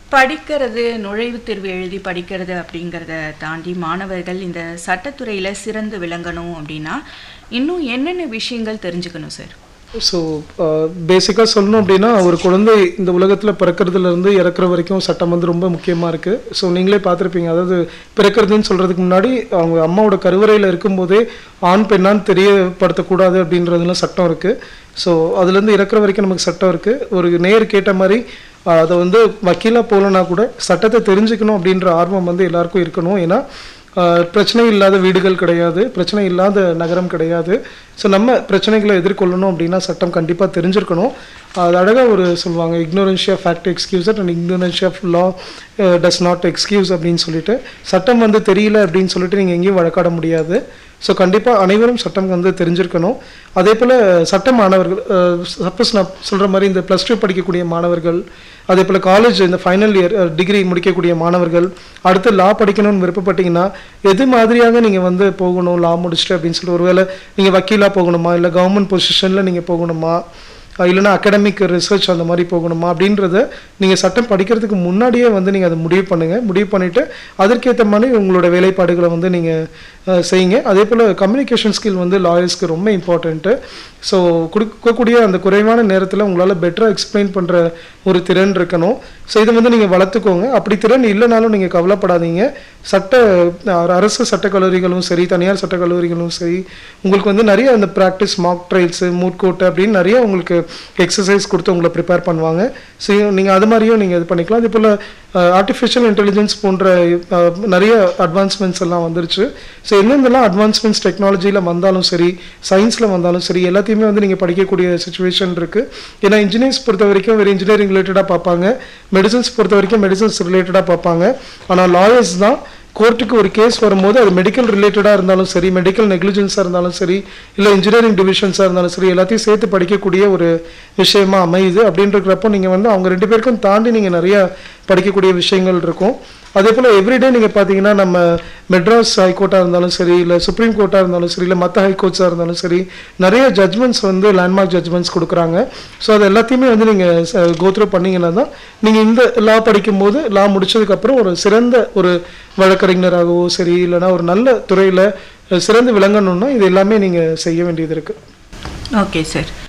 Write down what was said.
படிக்கிறது நுழைவுத் தேர்வு எழுதி படிக்கிறது அப்படிங்கிறத தாண்டி மாணவர்கள் இந்த சட்டத்துறையில சிறந்து விளங்கணும் அப்படின்னா இன்னும் என்னென்ன விஷயங்கள் தெரிஞ்சுக்கணும் சார் ஸோ பேசிக்காக சொல்லணும் அப்படின்னா ஒரு குழந்தை இந்த உலகத்தில் பிறக்கிறதுலேருந்து இறக்குற வரைக்கும் சட்டம் வந்து ரொம்ப முக்கியமாக இருக்குது ஸோ நீங்களே பார்த்துருப்பீங்க அதாவது பிறக்கிறதுன்னு சொல்கிறதுக்கு முன்னாடி அவங்க அம்மாவோட கருவறையில் இருக்கும்போதே ஆண் பெண்ணான்னு தெரியப்படுத்தக்கூடாது அப்படின்றதுலாம் சட்டம் இருக்குது ஸோ அதுலேருந்து இறக்குற வரைக்கும் நமக்கு சட்டம் இருக்குது ஒரு நேர் கேட்ட மாதிரி ஆஹ் அதை வந்து வக்கீலாக போகலன்னா கூட சட்டத்தை தெரிஞ்சுக்கணும் அப்படின்ற ஆர்வம் வந்து எல்லாருக்கும் இருக்கணும் ஏன்னா ஆஹ் பிரச்சனை இல்லாத வீடுகள் கிடையாது பிரச்சனை இல்லாத நகரம் கிடையாது ஸோ நம்ம பிரச்சனைகளை எதிர்கொள்ளணும் அப்படின்னா சட்டம் கண்டிப்பாக தெரிஞ்சிருக்கணும் அது அழகாக ஒரு சொல்லுவாங்க ignorantia fact excuse and ignorantia of law does not excuse அப்படின்னு சொல்லிட்டு சட்டம் வந்து தெரியல அப்படின்னு சொல்லிட்டு நீங்கள் எங்கேயும் வழக்காட முடியாது ஸோ கண்டிப்பாக அனைவரும் சட்டம் வந்து தெரிஞ்சிருக்கணும் அதே போல் சட்ட மாணவர்கள் சப்போஸ் நான் சொல்கிற மாதிரி இந்த ப்ளஸ் டூ படிக்கக்கூடிய மாணவர்கள் அதே போல் காலேஜ் இந்த ஃபைனல் இயர் டிகிரி முடிக்கக்கூடிய மாணவர்கள் அடுத்து லா படிக்கணும்னு விருப்பப்பட்டீங்கன்னா எது மாதிரியாக நீங்கள் வந்து போகணும் லா முடிச்சுட்டு அப்படின்னு சொல்லிட்டு ஒருவேளை நீங்கள் வக்கீலாக போகணுமா இல்லை கவர்மெண்ட் பொசிஷனில் நீங்கள் போகணுமா அஹ் இல்லைன்னா அகடமிக் ரிசர்ச் அந்த மாதிரி போகணுமா அப்படின்றத நீங்கள் சட்டம் படிக்கிறதுக்கு முன்னாடியே வந்து நீங்கள் அதை முடிவு பண்ணுங்கள் முடிவு பண்ணிவிட்டு அதற்கேற்ற மாதிரி உங்களோட வேலைப்பாடுகளை வந்து நீங்கள் செய்யுங்க அதே போல் கம்யூனிகேஷன் ஸ்கில் வந்து லாயர்ஸ்க்கு ரொம்ப இம்பார்ட்டண்ட்டு ஸோ கொடுக்கக்கூடிய அந்த குறைவான நேரத்தில் உங்களால் பெட்டராக எக்ஸ்பிளைன் பண்ணுற ஒரு திறன் இருக்கணும் ஸோ இதை வந்து நீங்கள் வளர்த்துக்கோங்க அப்படி திறன் இல்லைனாலும் நீங்கள் கவலைப்படாதீங்க சட்ட அஹ் அரசு சட்டக் கல்லூரிகளும் சரி தனியார் சட்டக் கல்லூரிகளும் சரி உங்களுக்கு வந்து நிறைய அந்த ப்ராக்டிஸ் மாக் ட்ரைல்ஸு மூட்கோட்டு அப்படின்னு நிறைய உங்களுக்கு எக்ஸசைஸ் கொடுத்து உங்களை ப்ரிப்பேர் பண்ணுவாங்க ஸோ நீங்கள் அது மாதிரியும் நீங்கள் இது பண்ணிக்கலாம் அதே போல் ஆர்டிஃபிஷியல் இன்டெலிஜென்ஸ் போன்ற அஹ், நிறைய அட்வான்ஸ்மெண்ட்ஸ் எல்லாம் வந்துருச்சு ஸோ எந்தெந்தெல்லாம் அட்வான்ஸ்மெண்ட்ஸ் டெக்னாலஜியில் வந்தாலும் சரி சயின்ஸில் வந்தாலும் சரி எல்லாத்தையுமே வந்து நீங்கள் படிக்கக்கூடிய சுச்சுவேஷன் இருக்குது ஏன்னா இன்ஜினியர்ஸ் பொறுத்த வரைக்கும் வெறும் இன்ஜினியரிங் ரிலேட்டடாக பார்ப்பாங்க மெடிசன்ஸ் பொறுத்த வரைக்கும் மெடிசன்ஸ் ரிலேட்டடாக பார்ப்பாங்க ஆனால் லாயர்ஸ் தான் கோர்ட்டுக்கு ஒரு கேஸ் வரும்போது அது மெடிக்கல் ரிலேட்டடாக இருந்தாலும் சரி மெடிக்கல் நெக்லிஜென்ஸாக இருந்தாலும் சரி இல்லை இன்ஜினியரிங் டிவிஷன்ஸாக இருந்தாலும் சரி எல்லாத்தையும் சேர்த்து படிக்கக்கூடிய ஒரு விஷயமா அமையுது அப்படின்றப்போ நீங்கள் வந்து அவங்க ரெண்டு பேருக்கும் தாண்டி நீங்கள் நிறைய படிக்கக்கூடிய விஷயங்கள் இருக்கும் அதே போல் எவ்ரிடே நீங்கள் பார்த்தீங்கன்னா நம்ம மெட்ராஸ் ஹைகோர்ட்டாக இருந்தாலும் சரி இல்லை சுப்ரீம் கோர்ட்டாக இருந்தாலும் சரி இல்லை மற்ற ஹைகோர்ட்ஸாக இருந்தாலும் சரி நிறைய ஜட்மெண்ட்ஸ் வந்து லேண்ட்மார்க் ஜட்மெண்ட்ஸ் கொடுக்குறாங்க ஸோ அது எல்லாத்தையுமே வந்து நீங்கள் கோத்ரூ பண்ணீங்கன்னா தான் நீங்கள் இந்த லா படிக்கும்போது லா முடிச்சதுக்கப்புறம் ஒரு சிறந்த ஒரு வழக்கறிஞராகவோ சரி இல்லைன்னா ஒரு நல்ல துறையில் சிறந்து விளங்கணும்னா இது எல்லாமே நீங்கள் செய்ய வேண்டியது இருக்குது ஓகே சார்